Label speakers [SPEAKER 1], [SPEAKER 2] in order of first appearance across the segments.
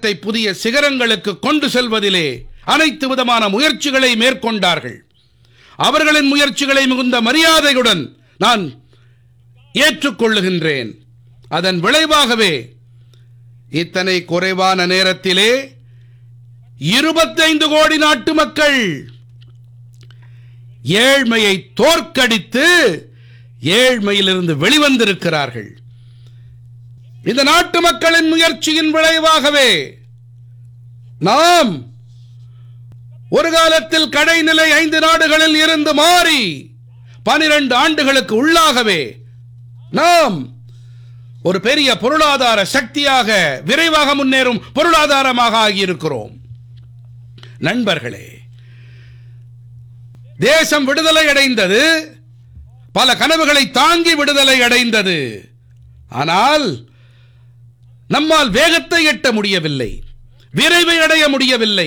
[SPEAKER 1] பாரதத்தை புதிய சிகரங்களுக்கு கொண்டு செல்வதிலே அனைத்து விதமான முயற்சிகளை மேற்கொண்டார்கள் அவர்களின் முயற்சிகளை மிகுந்த மரியாதையுடன் நான் ஏற்றுக்கொள்ளுகின்றேன் அதன் விளைவாகவே இத்தனை குறைவான நேரத்திலே இருபத்தைந்து கோடி நாட்டு மக்கள் ஏழ்மையை தோற்கடித்து ஏழ்மையிலிருந்து வெளிவந்திருக்கிறார்கள் இந்த நாட்டு மக்களின் முயற்சியின் விளைவாகவே நாம் ஒரு காலத்தில் கடைநிலை ஐந்து நாடுகளில் இருந்து மாறி பனிரெண்டு ஆண்டுகளுக்கு உள்ளாகவே நாம் ஒரு பெரிய பொருளாதார சக்தியாக விரைவாக முன்னேறும் பொருளாதாரமாக ஆகியிருக்கிறோம் நண்பர்களே தேசம் விடுதலை அடைந்தது பல கனவுகளை தாங்கி விடுதலை அடைந்தது ஆனால் நம்மால் வேகத்தை எட்ட முடியவில்லை விரைவை அடைய முடியவில்லை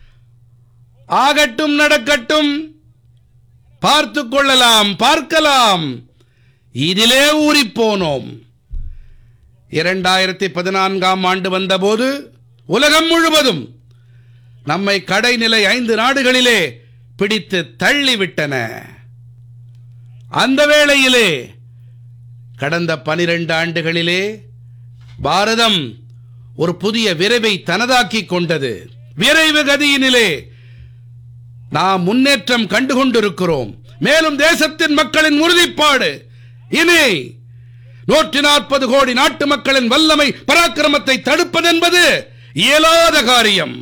[SPEAKER 1] ஆகட்டும் நடக்கட்டும் பார்த்துக் கொள்ளலாம் பார்க்கலாம் இதிலே ஊறிப் போனோம் இரண்டாயிரத்தி பதினான்காம் ஆண்டு வந்தபோது உலகம் முழுவதும் நம்மை கடைநிலை ஐந்து நாடுகளிலே பிடித்து தள்ளிவிட்டன அந்த வேளையிலே கடந்த பனிரெண்டு ஆண்டுகளிலே பாரதம் ஒரு புதிய விரைவை தனதாக்கிக் கொண்டது விரைவு கதியினிலே நாம் முன்னேற்றம் கண்டு கொண்டிருக்கிறோம் மேலும் தேசத்தின் மக்களின் உறுதிப்பாடு இனி நூற்றி நாற்பது கோடி நாட்டு மக்களின் வல்லமை பராக்கிரமத்தை தடுப்பதென்பது இயலாத காரியம்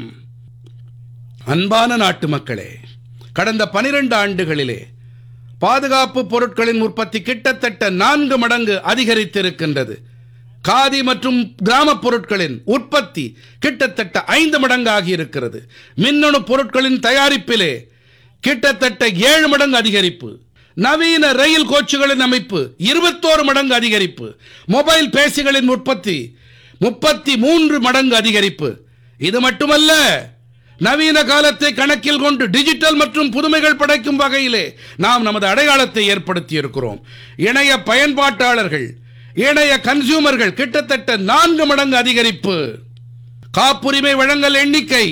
[SPEAKER 1] அன்பான நாட்டு மக்களே கடந்த பனிரெண்டு ஆண்டுகளிலே பாதுகாப்பு பொருட்களின் உற்பத்தி கிட்டத்தட்ட நான்கு மடங்கு அதிகரித்திருக்கின்றது காதி மற்றும் கிராமப் பொருட்களின் உற்பத்தி கிட்டத்தட்ட ஐந்து மடங்கு ஆகியிருக்கிறது மின்னணு பொருட்களின் தயாரிப்பிலே கிட்டத்தட்ட ஏழு மடங்கு அதிகரிப்பு நவீன ரயில் கோச்சுகளின் அமைப்பு இருபத்தோரு மடங்கு அதிகரிப்பு மொபைல் பேசிகளின் உற்பத்தி முப்பத்தி மூன்று மடங்கு அதிகரிப்பு இது மட்டுமல்ல நவீன காலத்தை கணக்கில் கொண்டு டிஜிட்டல் மற்றும் புதுமைகள் படைக்கும் வகையிலே நாம் நமது அடையாளத்தை ஏற்படுத்தி இருக்கிறோம் இணைய பயன்பாட்டாளர்கள் இணைய கன்சியூமர்கள் கிட்டத்தட்ட நான்கு மடங்கு அதிகரிப்பு காப்புரிமை வழங்கல் எண்ணிக்கை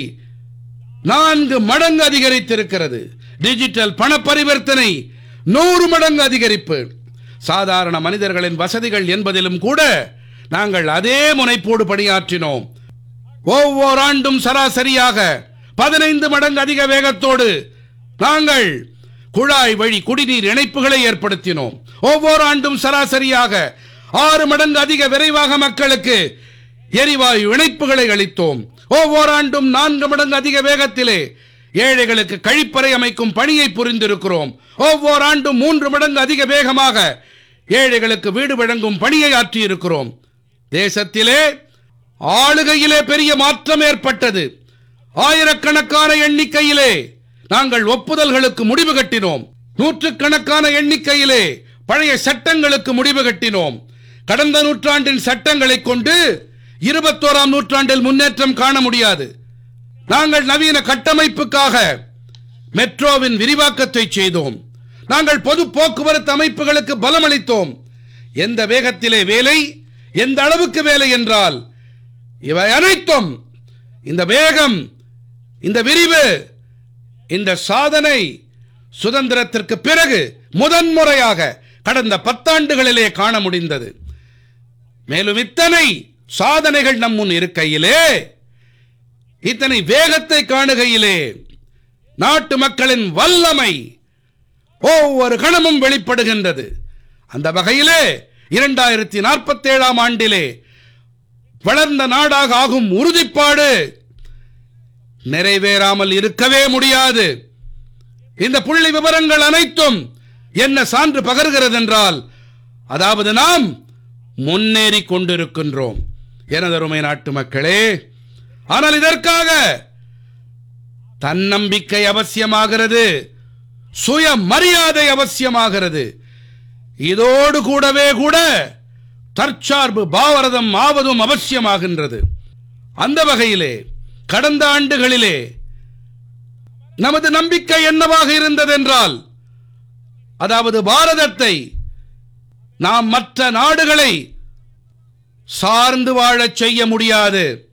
[SPEAKER 1] நான்கு மடங்கு அதிகரித்திருக்கிறது டிஜிட்டல் பண பரிவர்த்தனை நூறு மடங்கு அதிகரிப்பு சாதாரண மனிதர்களின் வசதிகள் என்பதிலும் கூட நாங்கள் அதே முனைப்போடு பணியாற்றினோம் ஒவ்வொரு ஆண்டும் சராசரியாக பதினைந்து மடங்கு அதிக வேகத்தோடு நாங்கள் குழாய் வழி குடிநீர் இணைப்புகளை ஏற்படுத்தினோம் ஒவ்வொரு ஆண்டும் சராசரியாக ஆறு மடங்கு அதிக விரைவாக மக்களுக்கு எரிவாயு இணைப்புகளை அளித்தோம் ஒவ்வொரு ஆண்டும் நான்கு மடங்கு அதிக வேகத்திலே ஏழைகளுக்கு கழிப்பறை அமைக்கும் பணியை புரிந்திருக்கிறோம் ஒவ்வொரு ஆண்டும் மூன்று மடங்கு அதிக வேகமாக ஏழைகளுக்கு வீடு வழங்கும் பணியை ஆற்றியிருக்கிறோம் தேசத்திலே ஆளுகையிலே பெரிய மாற்றம் ஏற்பட்டது ஆயிரக்கணக்கான எண்ணிக்கையிலே நாங்கள் ஒப்புதல்களுக்கு முடிவு கட்டினோம் நூற்றுக்கணக்கான எண்ணிக்கையிலே பழைய சட்டங்களுக்கு முடிவு கட்டினோம் கடந்த நூற்றாண்டின் சட்டங்களைக் கொண்டு இருபத்தோராம் நூற்றாண்டில் முன்னேற்றம் காண முடியாது நாங்கள் நவீன கட்டமைப்புக்காக மெட்ரோவின் விரிவாக்கத்தை செய்தோம் நாங்கள் பொது போக்குவரத்து அமைப்புகளுக்கு பலமளித்தோம் எந்த வேகத்திலே வேலை எந்த அளவுக்கு வேலை என்றால் இவை அனைத்தும் இந்த வேகம் இந்த விரிவு இந்த சாதனை சுதந்திரத்திற்கு பிறகு முதன்முறையாக கடந்த பத்தாண்டுகளிலே காண முடிந்தது மேலும் இத்தனை சாதனைகள் நம் முன் இருக்கையிலே இத்தனை வேகத்தை காணுகையிலே நாட்டு மக்களின் வல்லமை ஒவ்வொரு கணமும் வெளிப்படுகின்றது அந்த வகையிலே இரண்டாயிரத்தி நாற்பத்தேழாம் ஆண்டிலே வளர்ந்த நாடாக ஆகும் உறுதிப்பாடு நிறைவேறாமல் இருக்கவே முடியாது இந்த புள்ளி விவரங்கள் அனைத்தும் என்ன சான்று பகர்கிறது என்றால் அதாவது நாம் முன்னேறி கொண்டிருக்கின்றோம் எனதருமை நாட்டு மக்களே ஆனால் இதற்காக தன்னம்பிக்கை அவசியமாகிறது சுய மரியாதை அவசியமாகிறது இதோடு கூடவே கூட தற்சார்பு பாவரதம் ஆவதும் அவசியமாகின்றது அந்த வகையிலே கடந்த ஆண்டுகளிலே நமது நம்பிக்கை என்னவாக இருந்ததென்றால் அதாவது பாரதத்தை நாம் மற்ற நாடுகளை சார்ந்து வாழச் செய்ய முடியாது